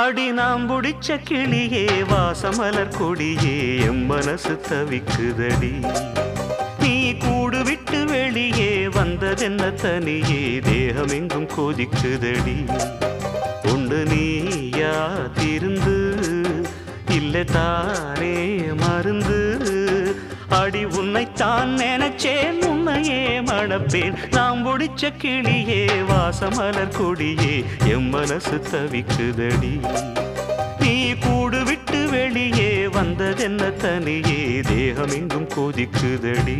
அடி நாம் புடிச்ச கிளியே வாசமலர் கொடியே எம் மனசு தவிக்குதடி நீ கூடு விட்டு வெளியே வந்ததென்ன தனியே தேகம் எங்கும் கொதிக்குதடி உண்டு நீயா திருந்து இல்லை தானே மருந்து அடி உன்னைத்தான் நினைச்சேன் உன்னையே மணப்பேன் நாம் முடிச்ச கிளியே வாசமலர் கொடியே எம் மனசு தவிக்குதடி நீ கூடு விட்டு வெளியே வந்ததென்ன தனியே தேகம் எங்கும் கொதிக்குதடி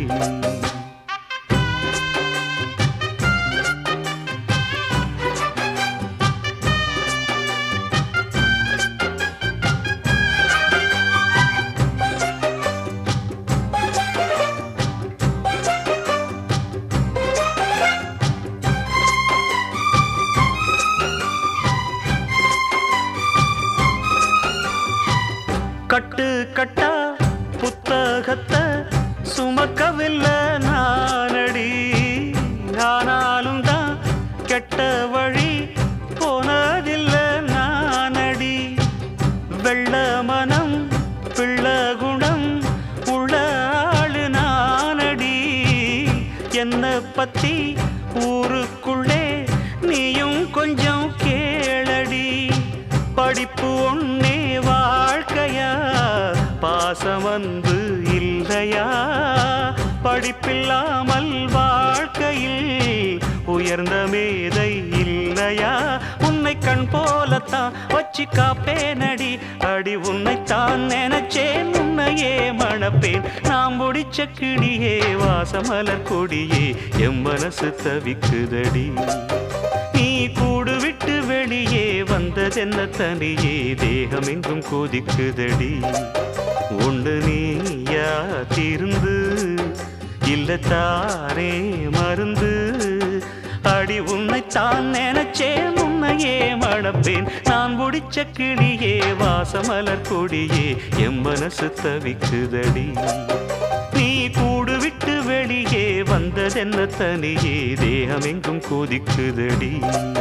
கட்டு கட்டா புத்தகத்தை சுமக்கவில்லை நானடி ஆனாலும் தான் கெட்ட வழி போனதில்லை நானடி வெள்ள மனம் பிள்ள குணம் உள்ள ஆளு நானடி என்ன பத்தி ஊருக்குள்ளே நீயும் கொஞ்சம் கேளடி படிப்பு ஒன்னே வாழ்க்கையா பாசம் வந்து இல்லையா படிப்பில்லாமல் வாழ்க்கையில் உயர்ந்த மேதை இல்லையா உன்னை கண் போலத்தான் வச்சு காப்பேனடி அடி உன்னைத்தான் நினைச்சேன் உன்னையே மணப்பேன் நாம் முடிச்ச கிளியே வாசமலர் கொடியே எம் மனசு தவிக்குதடி நீ கூடு விட்டு வெளியே வந்ததென்ன தனியே தேகம் எங்கும் கொதிக்குதடி உண்டு நீயா திருந்து இல்ல தானே மருந்து அடி உன்னைத்தான் நினைச்சேன் உன்னையே மணப்பேன் நான் முடிச்ச கிளியே வாசமலர் கொடியே எம் மனசு தவிக்குதடி நீ கூடு விட்டு வெளியே வந்ததென்ன தனியே தேகம் எங்கும் கொதிக்குதடி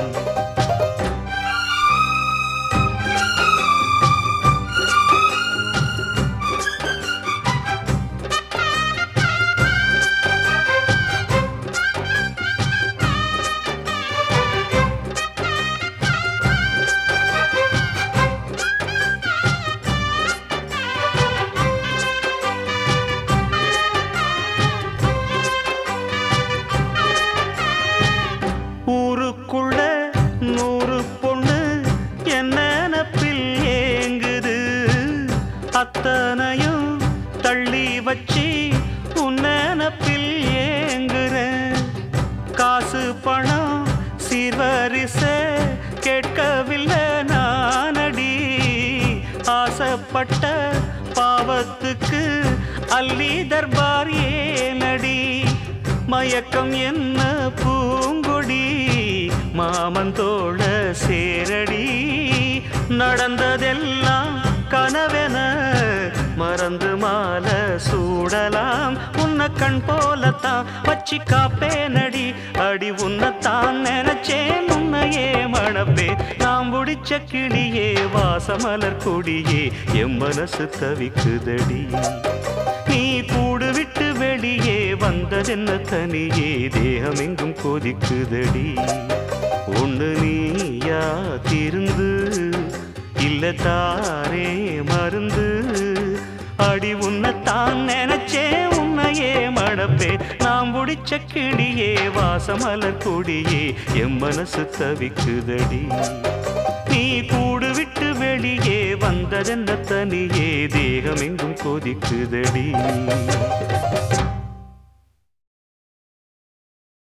ஊருக்குள்ள நூறு பொண்ணு என்ன நினப்பில் ஏங்குது அத்தனையும் தள்ளி வச்சு உன் நினப்பில் ஏங்குறேன் காசு பணம் சீர்வரிச கேட்கவில்லை நானடி ஆசைப்பட்ட பாவத்துக்கு அள்ளி தர்பார் ஏனடி மயக்கம் என்ன பூங்கொடி மாமந்தோழ சேரடி நடந்ததெல்லாம் கனவென மறந்து மால சூடலாம் உன்னை கண் போலத்தான் வச்சு காப்பேனடி அடி உன்னைத்தான் நினைச்சேன் உன்னையே மணப்பே நாம் முடிச்ச கிளியே வாசமலர் கொடியே எம் மனசு தவிக்குதடி நீ கூடு விட்டு வெளியே வந்ததென்ன தனியே தேகம் எங்கும் கொதிக்குதடி ஒன்று நீயா திருந்து இல்ல தாரே மருந்து அடி உன்னைத்தான் நினைச்சேன் உன்னையே மடப்பே நாம் முடிச்ச கிளியே வாசமலர் கொடியே எம் மனசு தவிக்குதடி நீ கூடு விட்டு வெளியே வந்ததென்ன தனியே தேகம் எங்கும் கொதிக்குதடி